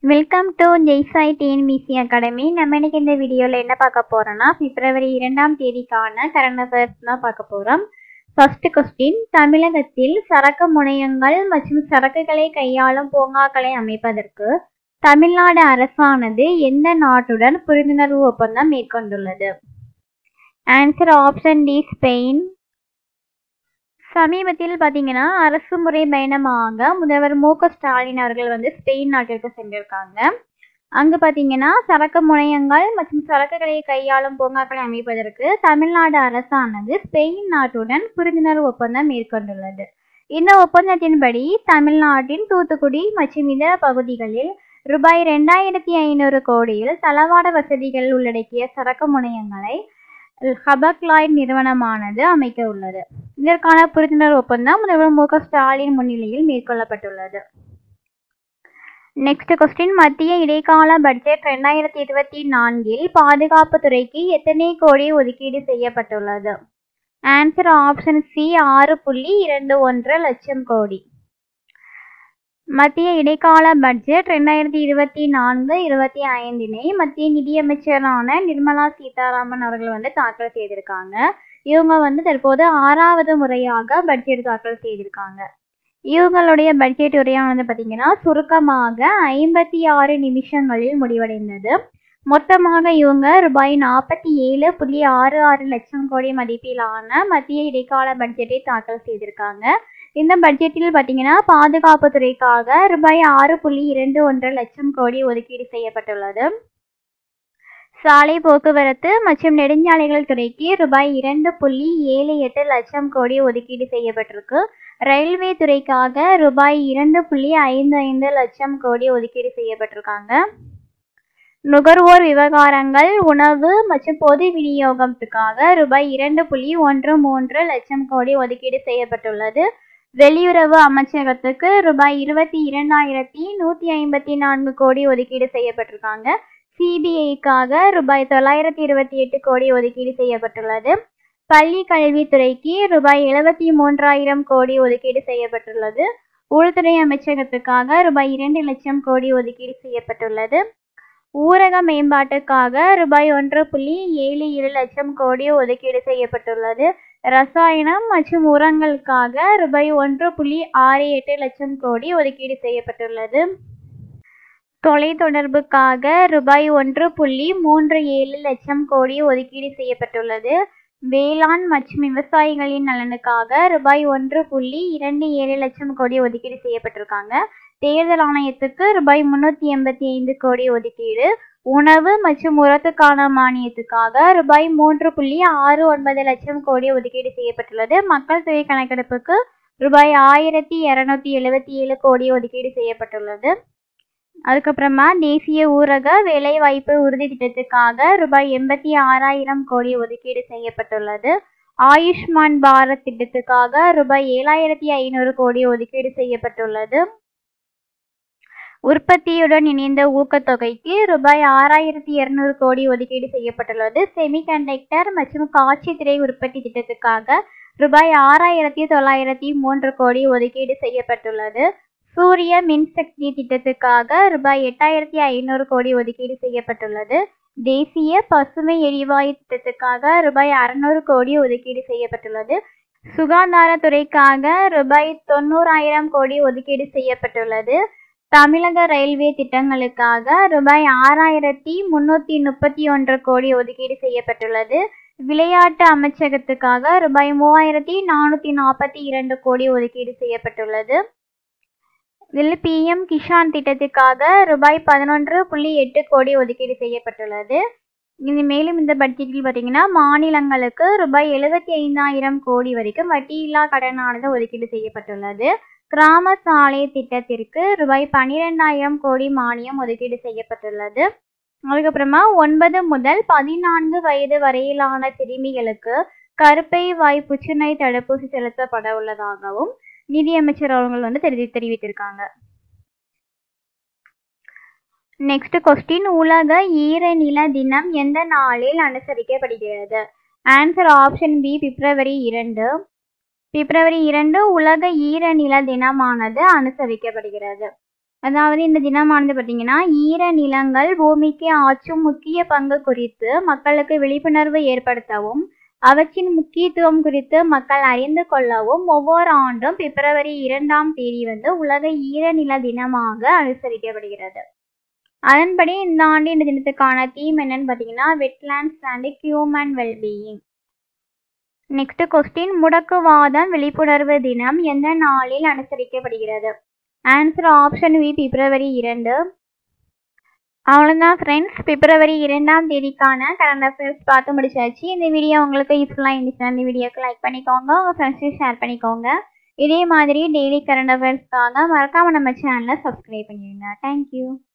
welcome to Jaisai TNPSC academy நம்ம இன்னைக்கு இந்த வீடியோவில் என்ன பார்க்க போறோம்னா பிப்ரவரி இரண்டாம் தேதிக்கான கரண்ட் அஃபேர்ஸ் தான் பார்க்க போறோம் ஃபர்ஸ்ட் கொஸ்டின் தமிழகத்தில் சரக்கு முனையங்கள் மற்றும் சரக்குகளை கையாளும் பூங்காக்களை அமைப்பதற்கு தமிழ்நாடு அரசானது எந்த நாட்டுடன் புரிந்துணர்வு ஒப்பந்தம் மேற்கொண்டுள்ளது ஆன்சர் ஆப்ஷன் டி ஸ்பெயின் சமீபத்தில் பார்த்தீங்கன்னா அரசு முறை பயணமாக முதல்வர் மு க ஸ்டாலின் அவர்கள் வந்து ஸ்பெயின் நாட்டிற்கு சென்றிருக்காங்க அங்கு பார்த்தீங்கன்னா சரக்கு முனையங்கள் மற்றும் சரக்குகளை கையாளும் பூங்காக்களை அமைப்பதற்கு தமிழ்நாடு அரசானது ஸ்பெயின் நாட்டுடன் புரிந்துணர்வு ஒப்பந்தம் மேற்கொண்டுள்ளது இந்த ஒப்பந்தத்தின்படி தமிழ்நாட்டின் தூத்துக்குடி மற்றும் இதர பகுதிகளில் ரூபாய் ரெண்டாயிரத்தி ஐநூறு கோடியில் தளவாட வசதிகள் உள்ளடக்கிய சரக்கு முனையங்களை ஹபக்லாய்ட் நிறுவனமானது அமைக்க உள்ளது இதற்கான புரிந்துணர்வு ஒப்பந்தம் முதல்வர் மு க ஸ்டாலின் முன்னிலையில் மேற்கொள்ளப்பட்டுள்ளது நெக்ஸ்ட் கொஸ்டின் மத்திய இடைக்கால பட்ஜெட் ரெண்டாயிரத்தி இருபத்தி நான்கில் பாதுகாப்பு துறைக்கு எத்தனை கோடி ஒதுக்கீடு செய்யப்பட்டுள்ளது ஆன்சர் ஆப்ஷன் சி ஆறு புள்ளி இரண்டு ஒன்று லட்சம் கோடி மத்திய இடைக்கால பட்ஜெட் ரெண்டாயிரத்தி இருபத்தி நான்கு இருபத்தி ஐந்தினை மத்திய நிதியமைச்சரான நிர்மலா சீதாராமன் அவர்கள் வந்து தாக்கல் செய்திருக்காங்க இவங்க வந்து தற்போது ஆறாவது முறையாக பட்ஜெட் தாக்கல் செய்திருக்காங்க இவங்களுடைய பட்ஜெட் உரையானது பார்த்தீங்கன்னா சுருக்கமாக ஐம்பத்தி ஆறு நிமிஷங்களில் முடிவடைந்தது மொத்தமாக இவங்க ரூபாய் நாற்பத்தி ஏழு புள்ளி ஆறு ஆறு லட்சம் கோடி மதிப்பிலான மத்திய இடைக்கால பட்ஜெட்டை தாக்கல் செய்திருக்காங்க இந்த பட்ஜெட்டில் பார்த்தீங்கன்னா பாதுகாப்பு துறைக்காக ரூபாய் ஆறு புள்ளி இரண்டு ஒன்று லட்சம் கோடி ஒதுக்கீடு செய்யப்பட்டுள்ளது சாலை போக்குவரத்து மற்றும் நெடுஞ்சாலைகள் துறைக்கு ரூபாய் இரண்டு புள்ளி ஏழு எட்டு லட்சம் கோடி ஒதுக்கீடு செய்யப்பட்டிருக்கு ரயில்வே துறைக்காக ரூபாய் இரண்டு புள்ளி ஐந்து ஐந்து லட்சம் கோடி ஒதுக்கீடு செய்யப்பட்டிருக்காங்க நுகர்வோர் விவகாரங்கள் உணவு மற்றும் பொது விநியோகத்துக்காக ரூபாய் இரண்டு புள்ளி ஒன்று மூன்று லட்சம் கோடி ஒதுக்கீடு செய்யப்பட்டுள்ளது வெளியுறவு அமைச்சகத்துக்கு ரூபாய் இருபத்தி இரண்டாயிரத்தி நூற்றி ஐம்பத்தி நான்கு கோடி ஒதுக்கீடு செய்யப்பட்டிருக்காங்க சிபிஐக்காக ரூபாய் தொள்ளாயிரத்தி இருபத்தி எட்டு கோடி ஒதுக்கீடு செய்யப்பட்டுள்ளது பள்ளி கல்வித்துறைக்கு ரூபாய் எழுபத்தி மூன்றாயிரம் கோடி ஒதுக்கீடு செய்யப்பட்டுள்ளது உள்துறை அமைச்சகத்துக்காக ரூபாய் இரண்டு லட்சம் கோடி ஒதுக்கீடு செய்யப்பட்டுள்ளது ஊரக மேம்பாட்டுக்காக ரூபாய் ஒன்று புள்ளி ஏழு ஏழு லட்சம் கோடி ஒதுக்கீடு செய்யப்பட்டுள்ளது ரசாயனம் மற்றும் உரங்களுக்காக ரூபாய் ஒன்று புள்ளி ஆறு எட்டு லட்சம் கோடி ஒதுக்கீடு செய்யப்பட்டுள்ளது தொலைத்தொடர்புக்காக ரூபாய் ஒன்று புள்ளி மூன்று ஏழு லட்சம் கோடி ஒதுக்கீடு செய்யப்பட்டுள்ளது வேளாண் மற்றும் விவசாயிகளின் நலனுக்காக ரூபாய் ஒன்று புள்ளி இரண்டு ஏழு லட்சம் கோடி ஒதுக்கீடு செய்யப்பட்டிருக்காங்க தேர்தல் ஆணையத்துக்கு ரூபாய் முன்னூற்றி எண்பத்தி ஐந்து கோடி ஒதுக்கீடு உணவு மற்றும் உரத்துக்கான மானியத்துக்காக ரூபாய் மூன்று புள்ளி ஆறு ஒன்பது லட்சம் கோடி ஒதுக்கீடு செய்யப்பட்டுள்ளது மக்கள் தொகை கணக்கெடுப்புக்கு ரூபாய் ஆயிரத்தி இரநூத்தி எழுபத்தி ஏழு கோடி ஒதுக்கீடு செய்யப்பட்டுள்ளது அதுக்கப்புறமா தேசிய ஊரக வேலைவாய்ப்பு உறுதி திட்டத்துக்காக ரூபாய் எண்பத்தி ஆறாயிரம் கோடி ஒதுக்கீடு செய்யப்பட்டுள்ளது ஆயுஷ்மான் பாரத் திட்டத்துக்காக ரூபாய் ஏழாயிரத்தி ஐநூறு கோடி ஒதுக்கீடு செய்யப்பட்டுள்ளது உற்பத்தியுடன் இணைந்த ஊக்கத்தொகைக்கு ரூபாய் ஆறாயிரத்தி இருநூறு கோடி ஒதுக்கீடு செய்யப்பட்டுள்ளது செமிகண்டக்டர் மற்றும் காட்சி திரை உற்பத்தி திட்டத்துக்காக ரூபாய் ஆறாயிரத்தி தொள்ளாயிரத்தி மூன்று கோடி ஒதுக்கீடு செய்யப்பட்டுள்ளது சூரிய மின்சக்தி திட்டத்துக்காக ரூபாய் எட்டாயிரத்தி ஐநூறு கோடி ஒதுக்கீடு செய்யப்பட்டுள்ளது தேசிய பசுமை எரிவாயு திட்டத்துக்காக ரூபாய் அறுநூறு கோடி ஒதுக்கீடு செய்யப்பட்டுள்ளது சுகாதாரத்துறைக்காக ரூபாய் தொண்ணூறாயிரம் கோடி ஒதுக்கீடு செய்யப்பட்டுள்ளது தமிழக ரயில்வே திட்டங்களுக்காக ரூபாய் ஆறாயிரத்தி முன்னூற்றி முப்பத்தி ஒன்று கோடி ஒதுக்கீடு செய்யப்பட்டுள்ளது விளையாட்டு அமைச்சகத்துக்காக ரூபாய் மூவாயிரத்தி நானூற்றி நாற்பத்தி இரண்டு கோடி ஒதுக்கீடு செய்யப்பட்டுள்ளது இதில் பிஎம் கிஷான் திட்டத்துக்காக ரூபாய் பதினொன்று புள்ளி எட்டு கோடி ஒதுக்கீடு செய்யப்பட்டுள்ளது இது மேலும் இந்த பட்ஜெட்டில் பார்த்தீங்கன்னா மாநிலங்களுக்கு ரூபாய் எழுபத்தி ஐந்தாயிரம் கோடி வரைக்கும் வட்டியில்லா கடனானது ஒதுக்கீடு செய்யப்பட்டுள்ளது கிராம சாலை திட்டத்திற்கு ரூபாய் பன்னிரெண்டாயிரம் கோடி மானியம் ஒதுக்கீடு செய்யப்பட்டுள்ளது அதுக்கப்புறமா ஒன்பது முதல் பதினான்கு வயது வரையிலான சிறுமிகளுக்கு கருப்பை வாய் புற்றுநோய் தடுப்பூசி செலுத்தப்பட உள்ளதாகவும் நிதியமைச்சர் அவர்கள் வந்து தெரிவி தெரிவித்திருக்காங்க நெக்ஸ்ட் கொஸ்டின் உலக ஈரநில தினம் எந்த நாளில் அனுசரிக்கப்படுகிறது ஆன்சர் ஆப்ஷன் பி பிப்ரவரி இரண்டு பிப்ரவரி இரண்டு உலக ஈரநில தினமானது அனுசரிக்கப்படுகிறது அதாவது இந்த தினமானது பார்த்தீங்கன்னா ஈர நிலங்கள் பூமிக்கு ஆற்றும் முக்கிய பங்கு குறித்து மக்களுக்கு விழிப்புணர்வு ஏற்படுத்தவும் அவற்றின் முக்கியத்துவம் குறித்து மக்கள் அறிந்து கொள்ளவும் ஒவ்வொரு ஆண்டும் பிப்ரவரி இரண்டாம் தேதி வந்து உலக ஈரநில தினமாக அனுசரிக்கப்படுகிறது அதன்படி இந்த ஆண்டு இந்த தினத்துக்கான தீம் என்னன்னு பார்த்தீங்கன்னா wetlands and human wellbeing next question முடக்குவாதம் விழிப்புணர்வு தினம் எந்த நாளில் அனுசரிக்கப்படுகிறது ஆன்சர் ஆப்ஷன் வி பிப்ரவரி இரண்டு அவ்வளோதான் ஃப்ரெண்ட்ஸ் பிப்ரவரி இரண்டாம் தேதிக்கான கரண்ட் அஃபேர்ஸ் பார்த்து முடிச்சாச்சு இந்த வீடியோ உங்களுக்கு யூஸ்ஃபுல்லாக இருந்துச்சுன்னா இந்த வீடியோக்கு லைக் பண்ணிக்கோங்க உங்கள் ஃப்ரெண்ட்ஸையும் ஷேர் பண்ணிக்கோங்க இதே மாதிரி டெய்லி கரண்ட் அஃபேர்ஸ்க்காக மறக்காமல் நம்ம சேனலை சப்ஸ்கிரைப் பண்ணிடுங்க தேங்க்யூ